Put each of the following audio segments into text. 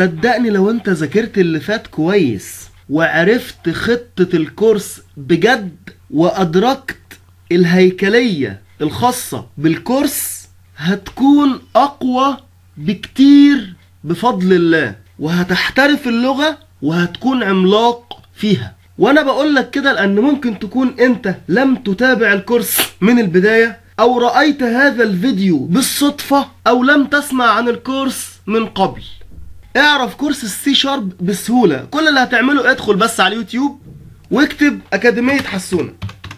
صدقني لو انت ذاكرت اللي فات كويس وعرفت خطة الكورس بجد وأدركت الهيكلية الخاصة بالكورس هتكون أقوى بكتير بفضل الله وهتحترف اللغة وهتكون عملاق فيها وانا بقول لك كده لان ممكن تكون انت لم تتابع الكورس من البداية او رأيت هذا الفيديو بالصدفة او لم تسمع عن الكورس من قبل اعرف كورس السي شارب بسهولة كل اللي هتعمله ادخل بس على اليوتيوب واكتب اكاديمية حسونة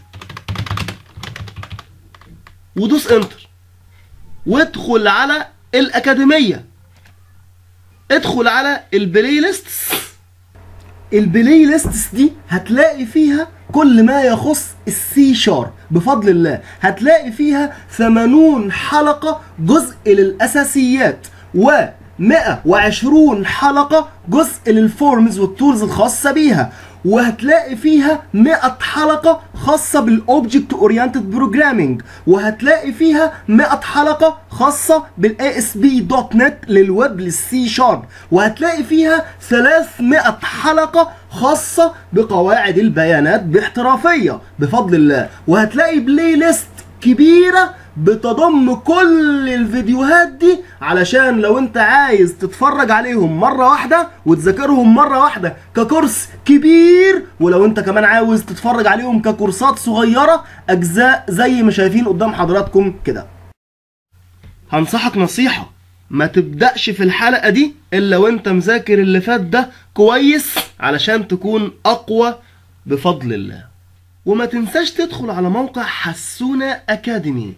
ودوس انتر وادخل على الاكاديمية ادخل على البلاي ليستس البلاي ليستس دي هتلاقي فيها كل ما يخص السي شارب بفضل الله هتلاقي فيها 80 حلقة جزء للأساسيات و 120 حلقة جزء للفورمز والتولز الخاصة بيها وهتلاقي فيها 100 حلقة خاصة بالاوبجكت اورينتد بروجرامينج وهتلاقي فيها 100 حلقة خاصة بالاي اس بي دوت نت للويب للسي شارب وهتلاقي فيها 300 حلقة خاصة بقواعد البيانات باحترافية بفضل الله وهتلاقي بلاي ليست كبيرة بتضم كل الفيديوهات دي علشان لو انت عايز تتفرج عليهم مرة واحدة وتذاكرهم مرة واحدة ككورس كبير ولو انت كمان عاوز تتفرج عليهم ككورسات صغيرة اجزاء زي ما شايفين قدام حضراتكم كده هنصحك نصيحة ما تبدأش في الحلقة دي الا وانت مذاكر اللي فات ده كويس علشان تكون اقوى بفضل الله وما تنساش تدخل على موقع حسونة أكاديمي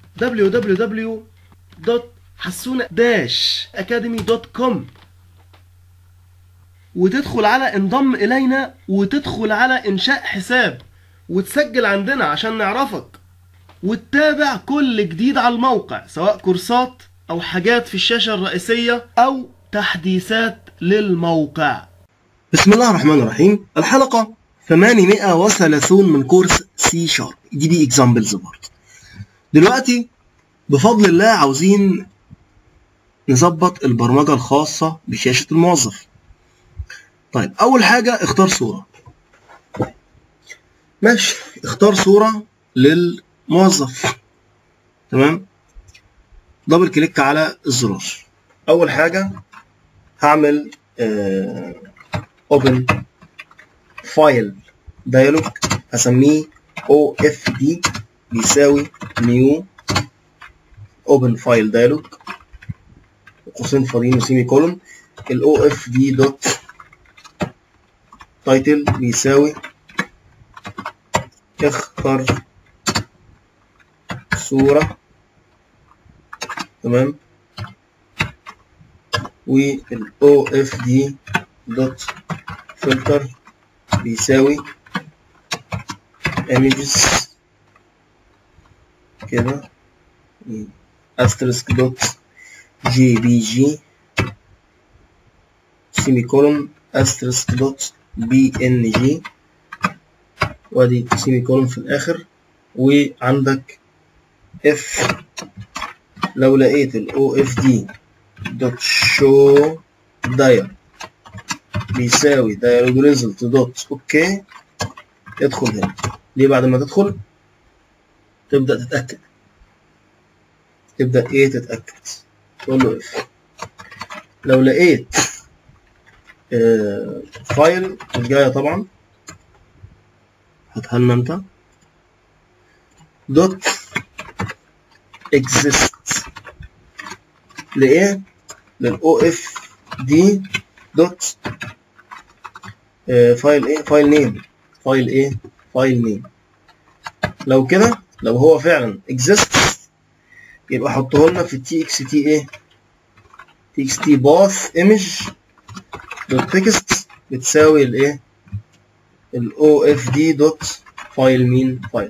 www.حسونة-academy.com وتدخل على انضم إلينا وتدخل على إنشاء حساب وتسجل عندنا عشان نعرفك وتتابع كل جديد على الموقع سواء كورسات أو حاجات في الشاشة الرئيسية أو تحديثات للموقع بسم الله الرحمن الرحيم الحلقة 830 من كورس سي شارب دي بي اكزامبلز برضه دلوقتي بفضل الله عاوزين نظبط البرمجة الخاصة بشاشة الموظف طيب أول حاجة اختار صورة ماشي اختار صورة للموظف تمام دبل كليك على الزرار أول حاجة هعمل اوبن فايل دايلوج هسميه او اف دي بيساوي نيو اوبن فايل دايلوج قوسين فاضيين وسيمي كولون الاو اف دي دوت تايتل بيساوي اختر صورة تمام والاو اف دي دوت فلتر بيساوي images كده asterisk دوت جي بي جي سيمي كولون asterisk دوت بي ان جي وادي سيمي كولون في الاخر وعندك اف لو لقيت الاو اف دي دوت شو داير بيساوي دايلوج ريزلت دوت اوكي ادخل هنا ليه بعد ما تدخل تبدأ تتأكد تبدأ ايه تتأكد تقول له اف لو لقيت اه فايل مش جاية طبعا هاتها لنا انت دوت exist لايه للاو اف دي دوت اه فايل ايه فايل نيم فايل ايه فايل نيم لو كده لو هو فعلا exist يبقى حطه لنا في التي اكس تي ايه تي اكس تي باث ايمج دوت تكست بتساوي الايه الاو اف دي دوت فايل مين فايل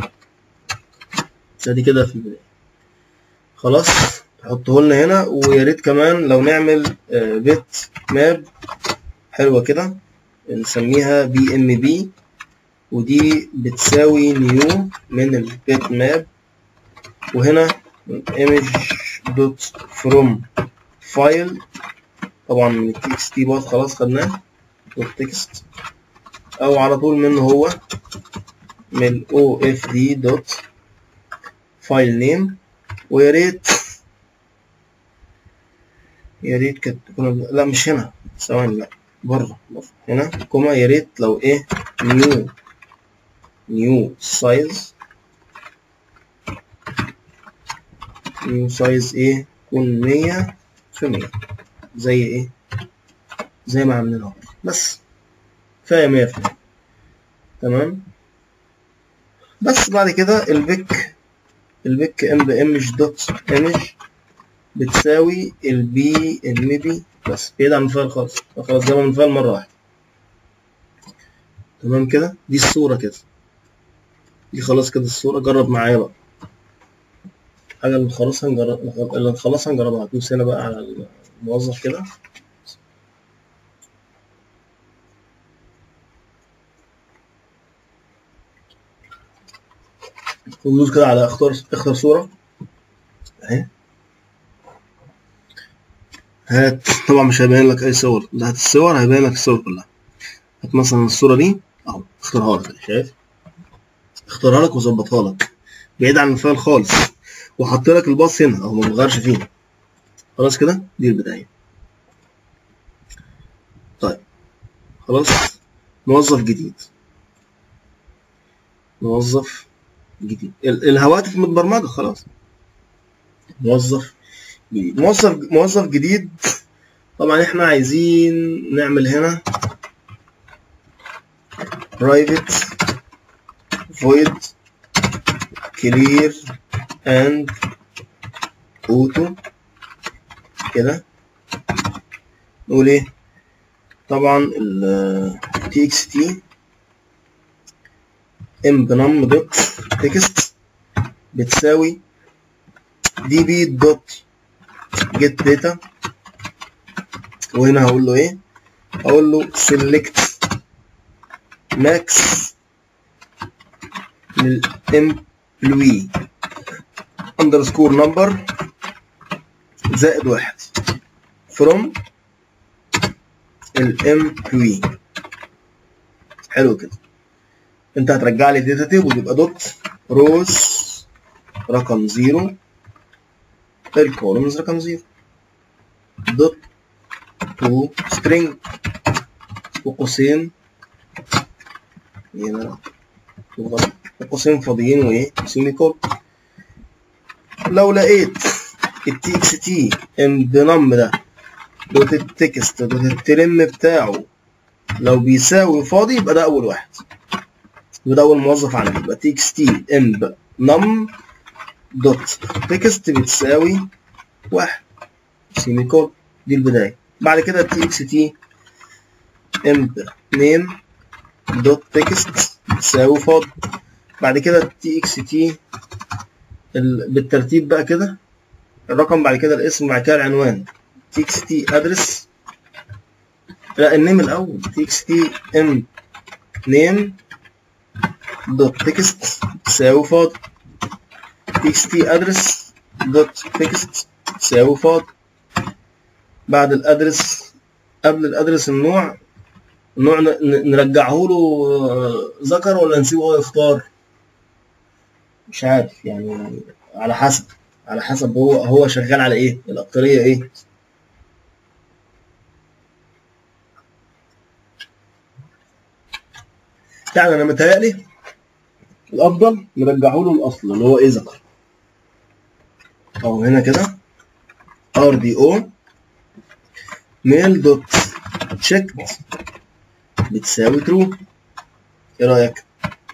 دي كده في البدايه خلاص تحطه لنا هنا ويا ريت كمان لو نعمل بيت ماب حلوه كده نسميها بي ام بي ودي بتساوي نيو من البيت ماب وهنا image دوت from file طبعا من التي اكس تي باث خلاص خدناه دوت تكست او على طول منه هو من او اف دي دوت فايل نيم ويا ريت يا ريت كانت تكون لا مش هنا ثواني لا بره بره هنا كوما يا ريت لو ايه نيو نيو سايز نيو سايز ايه يكون مية في مية زي ايه زي ما عاملين اهو بس كفاية مية في مية تمام بس بعد كده البيك البيك ام ايمج دوت ايمج بتساوي البي ام بي بس بعيد عن الفايل خالص خلاص جابها من الفايل مرة واحدة تمام كده دي الصورة كده دي خلاص كده الصورة جرب معايا بقى الحاجة اللي نخلصها نجرب اللي نخلصها نجربها هتدوس هنا بقى على الموظف كده وندوس كده على اختار اختار صورة اهي هات طبعا مش هيبين لك اي صور ده هات الصور هيبين لك الصور كلها هات مثلا الصورة دي اهو اختارها لك شايف اختارها لك وظبطها لك بعيد عن الفايل خالص وحط لك الباص هنا اهو ما بغيرش فيه خلاص كده دي البداية طيب خلاص موظف جديد موظف جديد ال- الهواتف متبرمجة خلاص موظف جديد موظف موظف جديد طبعا احنا عايزين نعمل هنا private void clear and auto كده نقول ايه طبعا ال txt mbnum دوت تكست بتساوي db دوت get data وهنا هقول له ايه هقول له select max للemployee underscore number زائد واحد from الامبلوي حلو كده انت هترجع لي داتا تيبل يبقى دوت روز رقم زيرو الكولومز رقم زيرو دوت تو سترينج وقوسين هنا وقوسين فاضيين وايه سيمي كول لو لقيت التي اكس تي بنم ده دوت التكست دوت الترم بتاعه لو بيساوي فاضي يبقى ده اول واحد يبقى ده اول موظف عندي يبقى تي اكس تي امب نم دوت تكست بتساوي واحد سيمي كول دي البدايه بعد كده تي اكس تي امب نيم دوت تكست بتساوي فاضي بعد كده تي اكس تي بالترتيب بقى كده الرقم بعد كده الاسم بعد كده العنوان تي اكس تي ادرس لا النيم الاول تي اكس تي ام نيم دوت تكست تساوي فاضي تي اكس تي ادرس دوت تكست تساوي فاضي بعد الادرس قبل الادرس النوع النوع نرجعه له ذكر ولا نسيبه هو يختار مش عارف يعني على حسب على حسب هو هو شغال على ايه الاكتريه ايه يعني انا متهيألي الافضل نرجعه له الاصل اللي هو ايه ذكر اهو هنا كده ار دي او ميل دوت تشيك بتساوي ترو ايه رايك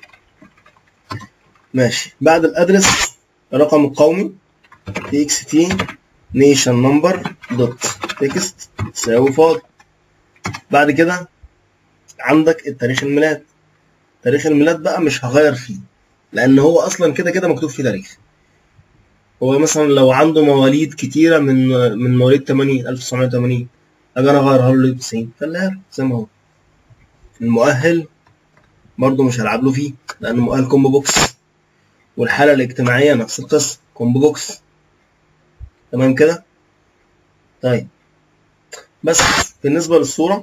ماشي بعد الادرس الرقم القومي تي اكس تي نيشن نمبر دوت تكست بتساوي فاضي بعد كده عندك التاريخ الميلاد تاريخ الميلاد بقى مش هغير فيه لان هو اصلا كده كده مكتوب فيه تاريخ هو مثلا لو عنده مواليد كتيره من من مواليد 80 1980 اجي انا اغيرها له 90 خليها زي ما هو المؤهل برضه مش هلعب له فيه لانه مؤهل كومبو بوكس والحاله الاجتماعيه نفس القصه كومبو بوكس تمام كده طيب بس بالنسبه للصوره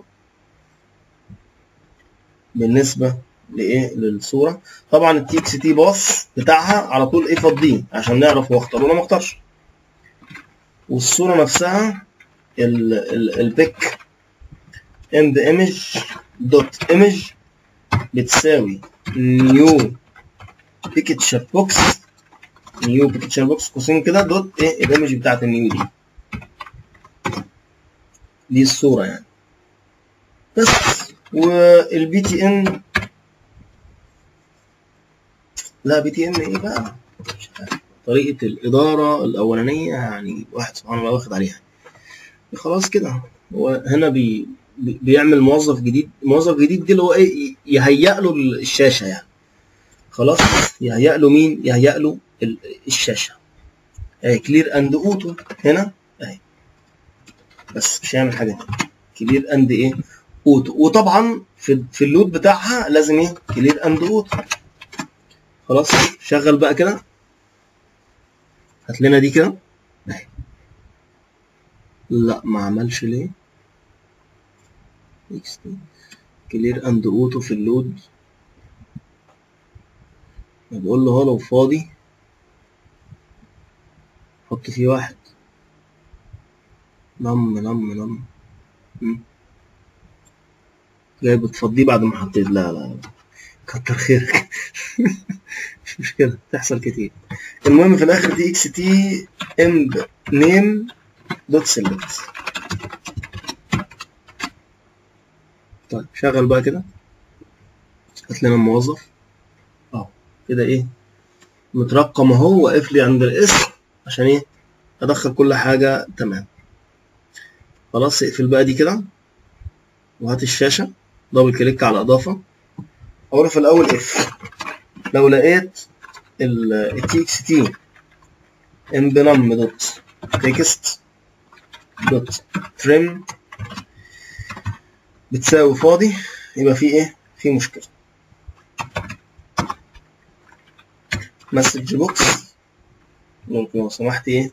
بالنسبه لايه للصوره طبعا التي اكس تي باص بتاعها على طول ايه فاضيين عشان نعرف هو اختار ولا ما اختارش والصوره نفسها ال ال البيك اند ايمج دوت ايمج بتساوي نيو بيكتشر بوكس نيو بيكتشر بوكس قوسين كده دوت ايه الايمج بتاعت النيو دي دي الصوره يعني بس والبي تي ان لا بي تي ان ايه بقى مش عارف. طريقه الاداره الاولانيه يعني واحد سبحان الله واخد عليها خلاص كده هو هنا بي بي- بيعمل موظف جديد موظف جديد دي اللي هو ايه يهيئ له الشاشه يعني خلاص يهيئ له مين يهيئ له ال- الشاشه اهي كلير اند اوتو هنا اهي بس مش هيعمل حاجه تانية كلير اند ايه اوتو وطبعا في في اللود بتاعها لازم ايه كلير اند اوتو خلاص شغل بقى كده هات لنا دي كده اهي لا ما عملش ليه اكس تي كلير اند اوتو في اللود أنا بقول له هو لو فاضي حط فيه واحد نم نم نم مم. جاي بتفضيه بعد ما حطيت لا لا لا. كتر خيرك مش مشكلة تحصل كتير المهم في الآخر دي اكس تي ام نيم دوت سيلكت طيب شغل بقى كده هات لنا الموظف اهو كده ايه مترقم اهو واقف لي عند الاسم عشان ايه ادخل كل حاجة تمام خلاص اقفل بقى دي كده وهات الشاشة دبل كليك على اضافة اقول في الاول اف لو لقيت التي اكس تي ام بنم دوت تكست دوت تريم بتساوي فاضي يبقى في ايه في مشكلة مسج بوكس ممكن لو سمحت ايه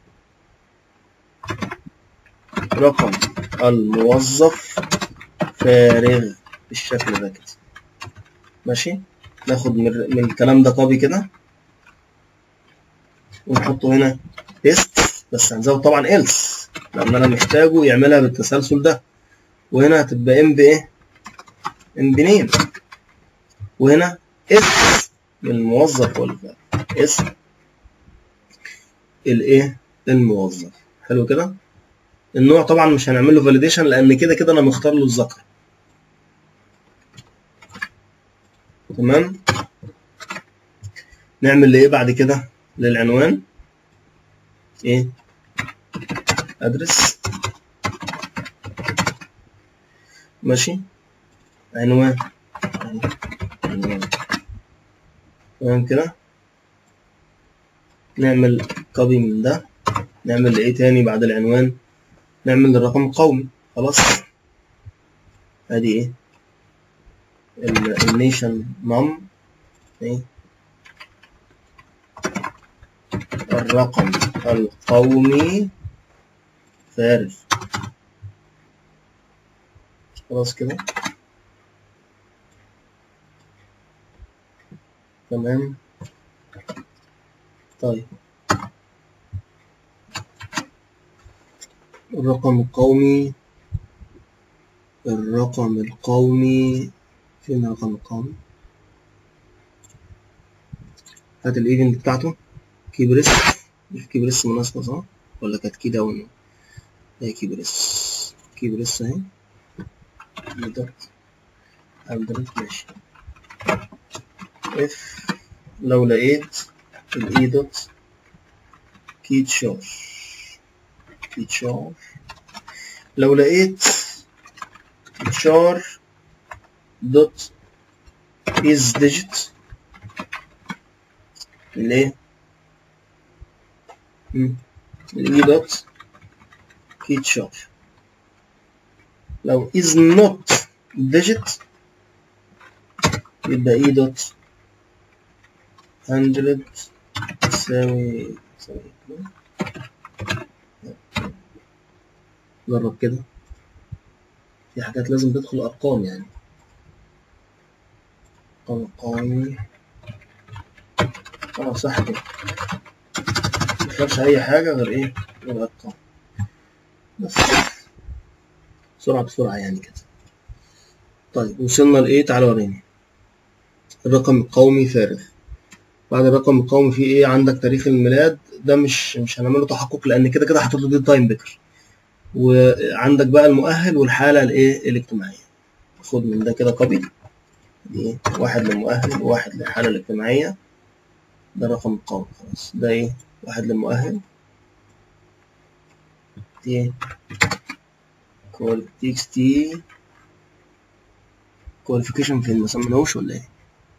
رقم الموظف فارغ بالشكل ده كده ماشي ناخد من, من الكلام ده كوبي كده ونحطه هنا بيست بس هنزود طبعا else لان انا محتاجه يعملها بالتسلسل ده وهنا هتبقى ام بايه ام بنيم وهنا اس للموظف والفعل اس الايه الموظف حلو كده النوع طبعا مش هنعمل له فاليديشن لان كده كده انا مختار له الذكر تمام نعمل ايه بعد كده للعنوان ايه ادرس ماشي عنوان عنوان تمام كده نعمل كوبي من ده نعمل ايه تاني بعد العنوان نعمل الرقم القومي خلاص ادي ايه النيشن نم ايه الرقم القومي فارغ خلاص كده تمام طيب الرقم القومي الرقم القومي فين الرقم القومي هات الايفنت بتاعته كيبريس مش كيبريس مناسبة صح ولا كانت كي داون هي كيبريس كيبريس اهي بالظبط ألدرت ماشي اف لو لقيت الاي دوت كي تشار كي تشار لو لقيت تشار دوت is digit الايه الاي دوت كي تشار لو is not digit يبقى اي دوت 100 تساوي تساوي جرب كده في حاجات لازم تدخل ارقام يعني ارقام اه صح كده مدخلش اي حاجة غير ايه غير ارقام بس بسرعة بسرعة يعني كده طيب وصلنا لايه تعالى وريني الرقم القومي فارغ بعد الرقم القومي في ايه عندك تاريخ الميلاد ده مش مش هنعمله تحقق لان كده كده حاطط له دي تايم بيكر وعندك بقى المؤهل والحالة الايه الاجتماعية خد من ده كده كوبي دي واحد للمؤهل وواحد للحالة الاجتماعية ده الرقم القومي خلاص ده ايه واحد للمؤهل دي كول تيكس تي كواليفيكيشن فين ما سميناهوش ولا ايه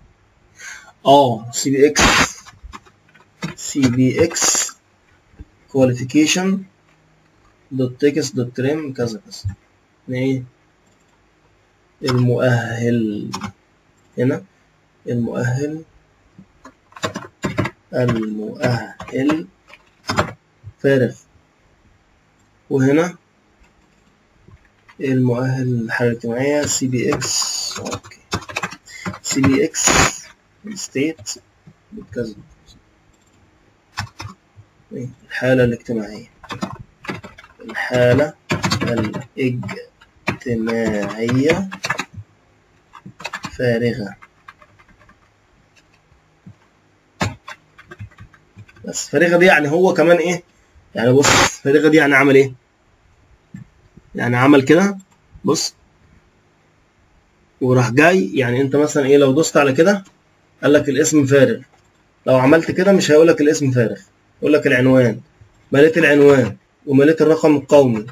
اه سي بي اكس سي بي اكس كواليفيكيشن دوت تكست دوت تريم كذا كذا ايه المؤهل هنا المؤهل المؤهل فارغ وهنا المؤهل الحالة الاجتماعية سي بي اكس اوكي سي بي اكس ستيت كذا الحالة الاجتماعية الحالة الاجتماعية فارغة بس فارغة دي يعني هو كمان ايه يعني بص فارغة دي يعني عمل ايه يعني عمل كده بص وراح جاي يعني انت مثلا ايه لو دوست على كده قال لك الاسم فارغ لو عملت كده مش هيقول لك الاسم فارغ يقول لك العنوان مليت العنوان ومليت الرقم القومي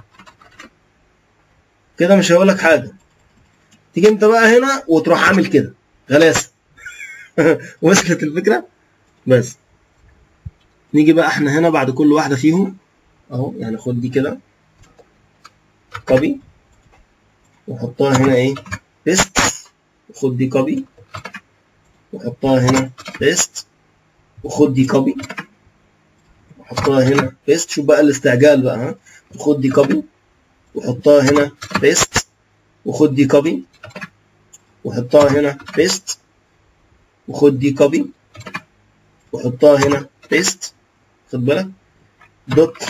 كده مش هيقول لك حاجه تيجي انت بقى هنا وتروح عامل كده غلاسه وصلت الفكره بس نيجي بقى احنا هنا بعد كل واحده فيهم اهو يعني خد دي كده كوبي وحطها هنا ايه بيست وخد دي كوبي وحطها هنا بيست وخد دي كوبي وحطها هنا بيست شوف بقى الاستعجال بقى ها وخد دي كوبي وحطها هنا بيست وخد دي كوبي وحطها هنا بيست وخد دي كوبي وحطها هنا بيست خد بالك دوت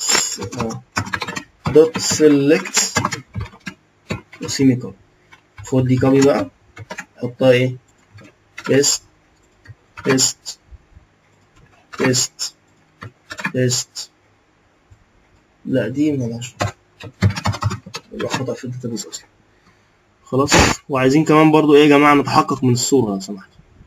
دوت سيلكت وسيمي كوبي خد دي كوبي بقى حطها ايه بيست بيست بيست بيست لا دي ملهاش يبقى خطأ في الداتابيز اصلا خلاص وعايزين كمان برضو ايه يا جماعه نتحقق من الصوره لو سمحت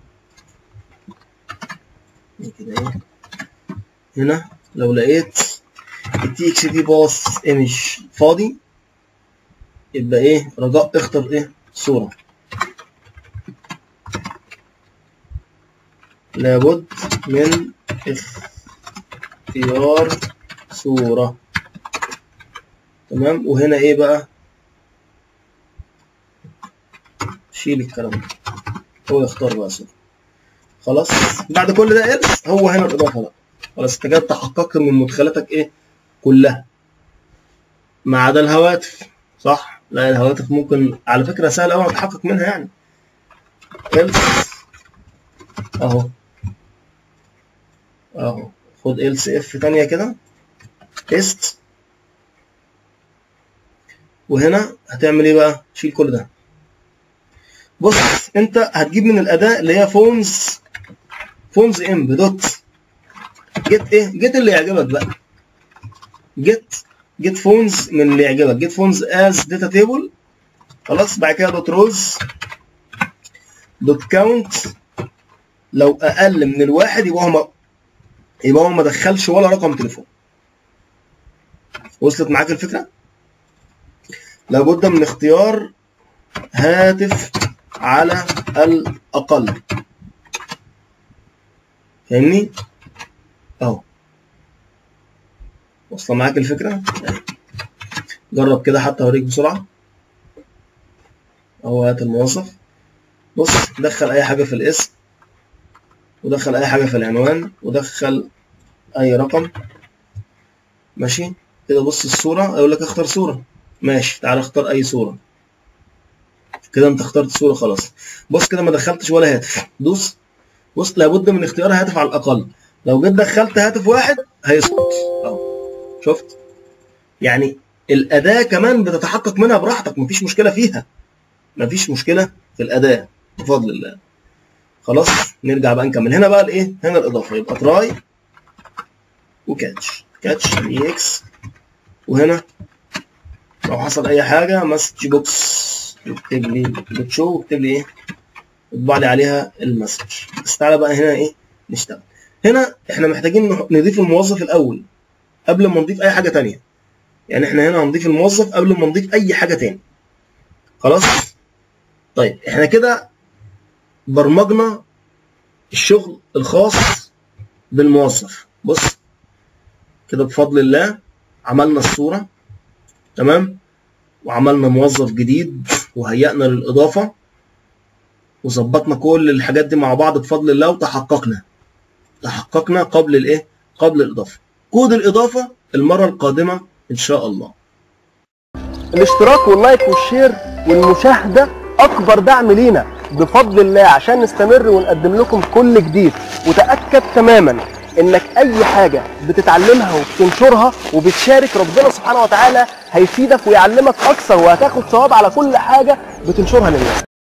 كده ايه هنا لو لقيت التي اكس تي باص ايمج فاضي يبقى ايه رجاء اختر ايه صوره لابد من اختيار صورة تمام وهنا ايه بقى شيل الكلام ده هو يختار بقى صورة خلاص بعد كل ده إلس هو هنا الإضافة بقى خلاص انت كده تحققت من مدخلاتك ايه كلها ما عدا الهواتف صح لا الهواتف ممكن على فكرة سهل أوي أتحقق منها يعني إلس أهو اهو خد ال سي اف تانية كده تيست وهنا هتعمل ايه بقى شيل كل ده بص انت هتجيب من الاداة اللي هي فونز فونز ام دوت جيت ايه جيت اللي يعجبك بقى جيت جيت فونز من اللي يعجبك جيت فونز از داتا تيبل خلاص بعد كده دوت روز دوت كاونت لو اقل من الواحد يبقى هو يبقى هو ما دخلش ولا رقم تليفون وصلت معاك الفكره لابد من اختيار هاتف على الاقل فاهمني اهو واصله معاك الفكره جرب كده حتى اوريك بسرعه اهو هات الموظف بص دخل اي حاجه في الاسم ودخل اي حاجه في العنوان ودخل اي رقم ماشي كده بص الصوره يقول لك اختار صوره ماشي تعال اختار اي صوره كده انت اخترت صوره خلاص بص كده ما دخلتش ولا هاتف دوس بص لابد من اختيار هاتف على الاقل لو جيت دخلت هاتف واحد هيسقط اهو شفت يعني الاداه كمان بتتحقق منها براحتك مفيش مشكله فيها مفيش مشكله في الاداه بفضل الله خلاص نرجع بقى نكمل هنا بقى الايه هنا الاضافه يبقى تراي وكاتش كاتش اي اكس وهنا لو حصل اي حاجه مسج بوكس يكتب لي بتشو واكتب لي ايه اطبع لي عليها المسج بس تعالى بقى هنا ايه نشتغل هنا احنا محتاجين نضيف الموظف الاول قبل ما نضيف اي حاجه تانية يعني احنا هنا هنضيف الموظف قبل ما نضيف اي حاجه تاني خلاص طيب احنا كده برمجنا الشغل الخاص بالموظف بص كده بفضل الله عملنا الصورة تمام وعملنا موظف جديد وهيئنا للإضافة وظبطنا كل الحاجات دي مع بعض بفضل الله وتحققنا تحققنا قبل الايه قبل الإضافة كود الإضافة المرة القادمة إن شاء الله الاشتراك واللايك والشير والمشاهدة أكبر دعم لينا بفضل الله عشان نستمر ونقدم لكم كل جديد وتأكد تماما انك اي حاجة بتتعلمها وبتنشرها وبتشارك ربنا سبحانه وتعالى هيفيدك ويعلمك اكثر وهتاخد ثواب على كل حاجة بتنشرها للناس